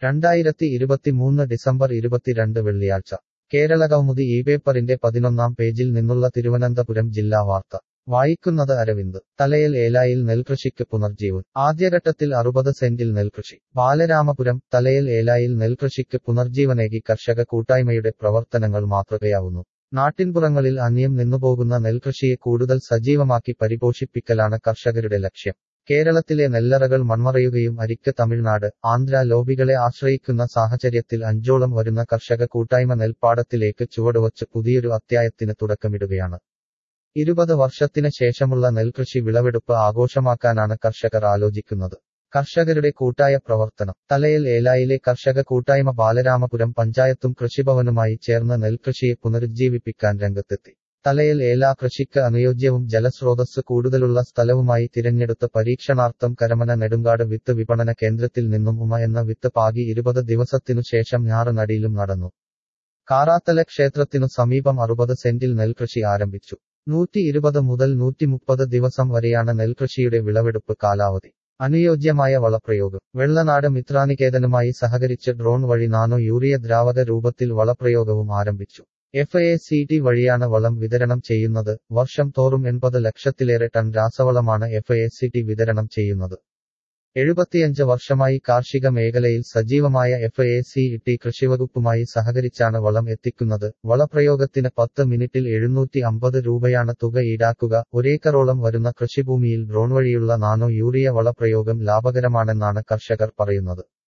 രണ്ടായിരത്തി ഇരുപത്തിമൂന്ന് ഡിസംബർ ഇരുപത്തിരണ്ട് വെള്ളിയാഴ്ച കേരളകൗമുദി ഈ പേപ്പറിന്റെ പതിനൊന്നാം പേജിൽ നിന്നുള്ള തിരുവനന്തപുരം ജില്ലാ വാർത്ത വായിക്കുന്നത് അരവിന്ദ് തലയിൽ ഏലായിൽ നെൽകൃഷിക്ക് പുനർജീവൻ ആദ്യഘട്ടത്തിൽ അറുപത് സെന്റിൽ നെൽകൃഷി ബാലരാമപുരം തലയിൽ ഏലായിൽ നെൽകൃഷിക്ക് പുനർജീവനേകി കർഷക കൂട്ടായ്മയുടെ പ്രവർത്തനങ്ങൾ മാതൃകയാവുന്നു നാട്ടിൻപുറങ്ങളിൽ അന്യം നിന്നുപോകുന്ന നെൽകൃഷിയെ കൂടുതൽ സജീവമാക്കി പരിപോഷിപ്പിക്കലാണ് കർഷകരുടെ ലക്ഷ്യം കേരളത്തിലെ നെല്ലറകൾ മൺമറയുകയും അരിക്ക് തമിഴ്നാട് ആന്ധ്ര ലോബികളെ ആശ്രയിക്കുന്ന സാഹചര്യത്തിൽ അഞ്ചോളം വരുന്ന കർഷക കൂട്ടായ്മ നെൽപ്പാടത്തിലേക്ക് ചുവടുവച്ച് പുതിയൊരു അധ്യായത്തിന് തുടക്കമിടുകയാണ് ഇരുപത് വർഷത്തിന് ശേഷമുള്ള നെൽകൃഷി വിളവെടുപ്പ് ആഘോഷമാക്കാനാണ് കർഷകർ ആലോചിക്കുന്നത് കർഷകരുടെ കൂട്ടായ പ്രവർത്തനം തലയിൽ ഏലായിലെ കർഷക കൂട്ടായ്മ ബാലരാമപുരം പഞ്ചായത്തും കൃഷിഭവനുമായി ചേർന്ന് നെൽകൃഷിയെ പുനരുജ്ജീവിപ്പിക്കാൻ രംഗത്തെത്തി തലയിൽ ഏലാ കൃഷിക്ക് അനുയോജ്യവും ജലസ്രോതസ് കൂടുതലുള്ള സ്ഥലവുമായി തിരഞ്ഞെടുത്ത പരീക്ഷണാർത്ഥം കരമന നെടുങ്കാട് വിത്ത് വിപണന കേന്ദ്രത്തിൽ നിന്നും ഉമ എന്ന വിത്ത് പാകി ഇരുപത് ദിവസത്തിനു ശേഷം ഞാറുനടിയിലും നടന്നു കാറാത്തല ക്ഷേത്രത്തിനു സമീപം അറുപത് സെന്റിൽ നെൽകൃഷി ആരംഭിച്ചു നൂറ്റി ഇരുപത് മുതൽ നൂറ്റിമുപ്പത് ദിവസം വരെയാണ് നെൽകൃഷിയുടെ വിളവെടുപ്പ് കാലാവധി അനുയോജ്യമായ വളപ്രയോഗം വെള്ളനാട് മിത്രാനികേതനുമായി സഹകരിച്ച് ഡ്രോൺ വഴി നാനോ യൂറിയ ദ്രാവക രൂപത്തിൽ വളപ്രയോഗവും ആരംഭിച്ചു എഫ് എ സി ടി വഴിയാണ് വളം വിതരണം ചെയ്യുന്നത് വർഷം തോറും എൺപത് ലക്ഷത്തിലേറെ ടൺ രാസവളമാണ് എഫ് എ സി ടി വിതരണം ചെയ്യുന്നത് എഴുപത്തിയഞ്ച് വർഷമായി കാർഷിക മേഖലയിൽ സജീവമായ എഫ് എ സി ടി കൃഷിവകുപ്പുമായി സഹകരിച്ചാണ് വളം എത്തിക്കുന്നത് വളപ്രയോഗത്തിന് പത്ത് മിനിറ്റിൽ എഴുന്നൂറ്റി അമ്പത് രൂപയാണ് തുക ഈടാക്കുക ഒരേക്കറോളം വരുന്ന കൃഷിഭൂമിയിൽ ഡ്രോൺ വഴിയുള്ള നാനോ യൂറിയ വളപ്രയോഗം ലാഭകരമാണെന്നാണ് കർഷകർ പറയുന്നത്